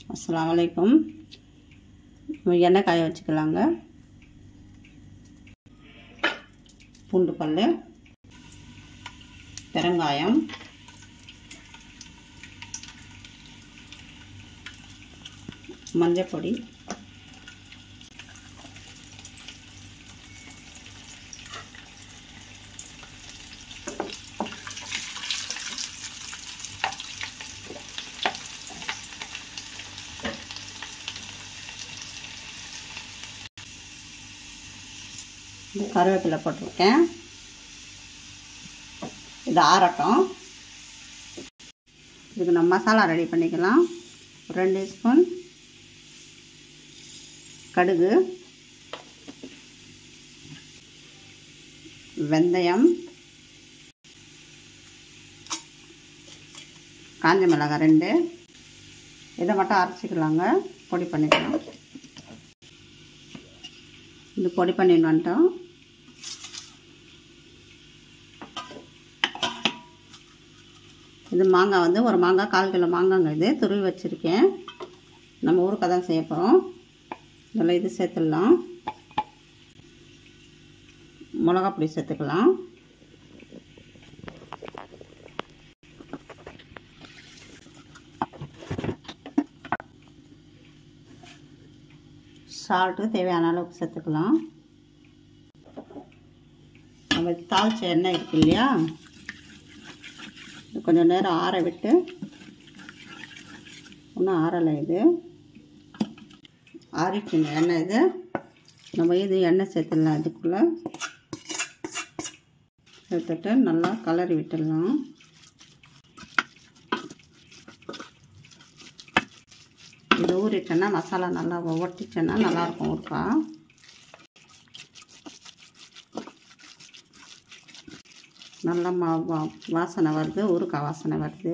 அஸ்ஸலாமு அலைக்கும் நம்ம எண்ணெய் காய வச்சுக்கலாங்க பூண்டு பல் பெருங்காயம் மஞ்சள் பொடி இந்த கருவேப்பிலை போட்டிருக்கேன் இது ஆறட்டும் இதுக்கு நம்ம மசாலா ரெடி பண்ணிக்கலாம் ஒரு ரெண்டு ஸ்பூன் கடுகு வெந்தயம் காஞ்ச மிளகாய் ரெண்டு இதை மட்டும் அரைச்சிக்கலாங்க பொடி பண்ணிக்கலாம் இது பொடி பண்ணிட்டு வந்துட்டோம் இது மாங்காய் வந்து ஒரு மாங்காய் கால் கிலோ மாங்காங்க இது துருவி வச்சுருக்கேன் நம்ம ஊருக்காக தான் செய்ய போகிறோம் இதில் இது சேர்த்துடலாம் மிளகா பொடி சேர்த்துக்கலாம் சால்ட்டு தேவையான அளவுக்கு சேர்த்துக்கலாம் நம்ம தாளிச்ச எண்ணெய் இருக்கு இல்லையா இது கொஞ்சம் நேரம் ஆற விட்டு இன்னும் ஆறலை இது ஆறிச்சுங்க எண்ணெய் இது நம்ம இது எண்ணெய் சேர்த்துடலாம் இதுக்குள்ளே சேர்த்துட்டு நல்லா கலரி விட்டுடலாம் இது ஊறிட்டேன்னா மசாலா நல்லா ஒட்டிச்சேன்னா நல்லாயிருக்கும் ஊறுக்கா நல்லா மா வா வாசனை வருது ஊறுக்காய் வாசனை வருது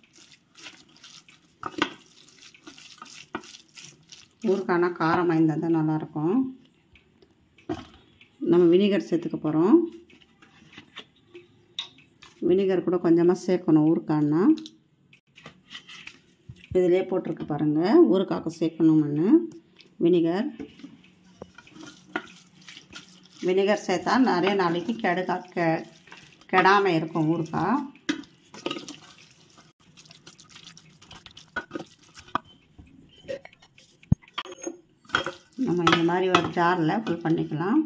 ஊறுக்காய்னா காரமாக இருந்தால் தான் நல்லாயிருக்கும் நம்ம வினிகர் சேர்த்துக்க போகிறோம் வினிகர் கூட கொஞ்சமாக சேர்க்கணும் ஊறுக்காய்னா இதிலே போட்டிருக்கு பாருங்கள் ஊறுக்காய்க்கு சேர்க்கணும்னு வினிகர் வினிகர் சேர்த்தா நிறைய நாளைக்கு கெடுக்கா கெ கெடாமல் இருக்கும் ஊறுக்காய் நம்ம இந்த மாதிரி ஒரு ஜாரில் ஃபுல் பண்ணிக்கலாம்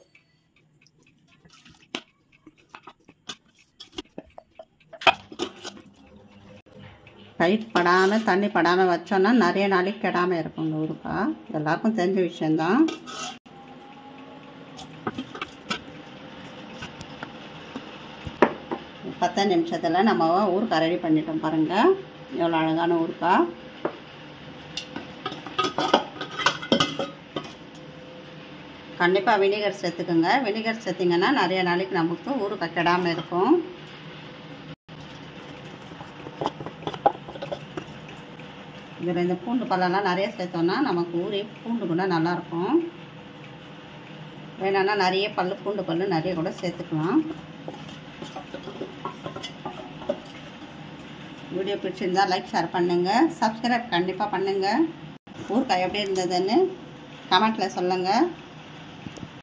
டைட் படாமல் தண்ணி படாமல் வச்சோன்னா நிறைய நாளைக்கு கெடாமல் இருக்கும் இந்த ஊறுக்காய் எல்லாருக்கும் தெரிஞ்ச விஷயந்தான் பத்து நிமிஷத்தில் நம்ம ஊறுக்காய் ரெடி பண்ணிட்டோம் பாருங்கள் எவ்வளோ அழகான ஊறுக்காய் கண்டிப்பாக வினிகர் சேர்த்துக்குங்க வினிகர் சேர்த்திங்கன்னா நிறைய நாளைக்கு நமக்கு ஊறுக்காய் கெடாமல் இருக்கும் இதில் இந்த பூண்டு பழம்லாம் நிறைய சேர்த்தோன்னா நமக்கு ஊறி பூண்டு கூட நல்லாயிருக்கும் வேணும்னா நிறைய பல் பூண்டு பல் நிறைய கூட சேர்த்துக்கலாம் வீடியோ பிடிச்சிருந்தா லைக் ஷேர் பண்ணுங்கள் சப்ஸ்கிரைப் கண்டிப்பாக பண்ணுங்கள் ஊறுக்காய் எப்படி இருந்ததுன்னு கமெண்ட்டில் சொல்லுங்கள்